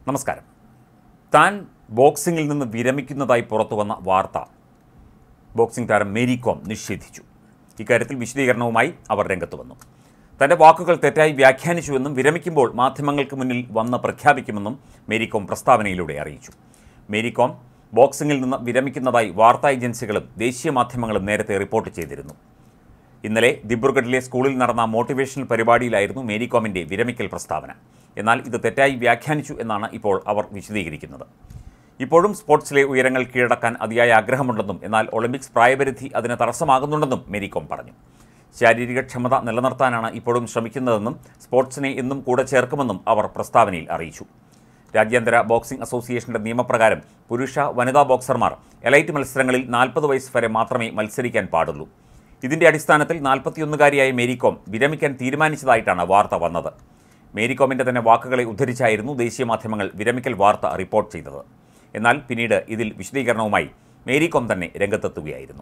നമസ്കാരം താൻ ബോക്സിംഗിൽ നിന്ന് വിരമിക്കുന്നതായി പുറത്തുവന്ന വാർത്ത ബോക്സിംഗ് താരം മേരി കോം നിഷേധിച്ചു ഇക്കാര്യത്തിൽ വിശദീകരണവുമായി അവർ രംഗത്ത് വന്നു തൻ്റെ വാക്കുകൾ തെറ്റായി വ്യാഖ്യാനിച്ചുവെന്നും വിരമിക്കുമ്പോൾ മാധ്യമങ്ങൾക്ക് മുന്നിൽ വന്ന് പ്രഖ്യാപിക്കുമെന്നും മേരി കോം പ്രസ്താവനയിലൂടെ അറിയിച്ചു മേരി കോം ബോക്സിംഗിൽ നിന്ന് വിരമിക്കുന്നതായി വാർത്താ ഏജൻസികളും ദേശീയ മാധ്യമങ്ങളും നേരത്തെ റിപ്പോർട്ട് ചെയ്തിരുന്നു ഇന്നലെ ദിബ്രുഗഡിലെ സ്കൂളിൽ നടന്ന മോട്ടിവേഷണൽ പരിപാടിയിലായിരുന്നു മേരി കോമിൻ്റെ വിരമിക്കൽ പ്രസ്താവന എന്നാൽ ഇത് തെറ്റായി വ്യാഖ്യാനിച്ചു എന്നാണ് ഇപ്പോൾ അവർ വിശദീകരിക്കുന്നത് ഇപ്പോഴും സ്പോർട്സിലെ ഉയരങ്ങൾ കീഴടക്കാൻ അതിയായ ആഗ്രഹമുണ്ടെന്നും എന്നാൽ ഒളിമ്പിക്സ് പ്രായപരിധി അതിന് തടസ്സമാകുന്നുണ്ടെന്നും മേരി കോം പറഞ്ഞു ശാരീരിക ക്ഷമത നിലനിർത്താനാണ് ഇപ്പോഴും ശ്രമിക്കുന്നതെന്നും സ്പോർട്സിനെ എന്നും കൂടെ ചേർക്കുമെന്നും അവർ പ്രസ്താവനയിൽ അറിയിച്ചു രാജ്യാന്തര ബോക്സിംഗ് അസോസിയേഷന്റെ നിയമപ്രകാരം പുരുഷ വനിതാ ബോക്സർമാർ എലൈറ്റ് മത്സരങ്ങളിൽ നാൽപ്പത് വയസ്സ് വരെ മാത്രമേ മത്സരിക്കാൻ പാടുള്ളൂ ഇതിന്റെ അടിസ്ഥാനത്തിൽ നാൽപ്പത്തിയൊന്നുകാരിയായ മേരികോം വിരമിക്കാൻ തീരുമാനിച്ചതായിട്ടാണ് വാർത്ത വന്നത് മേരികോമിന്റെ തന്നെ വാക്കുകളെ ഉദ്ധരിച്ചായിരുന്നു ദേശീയ മാധ്യമങ്ങൾ വിരമിക്കൽ വാർത്ത റിപ്പോർട്ട് ചെയ്തത് എന്നാൽ പിന്നീട് ഇതിൽ വിശദീകരണവുമായി മേരികോം തന്നെ രംഗത്തെത്തുകയായിരുന്നു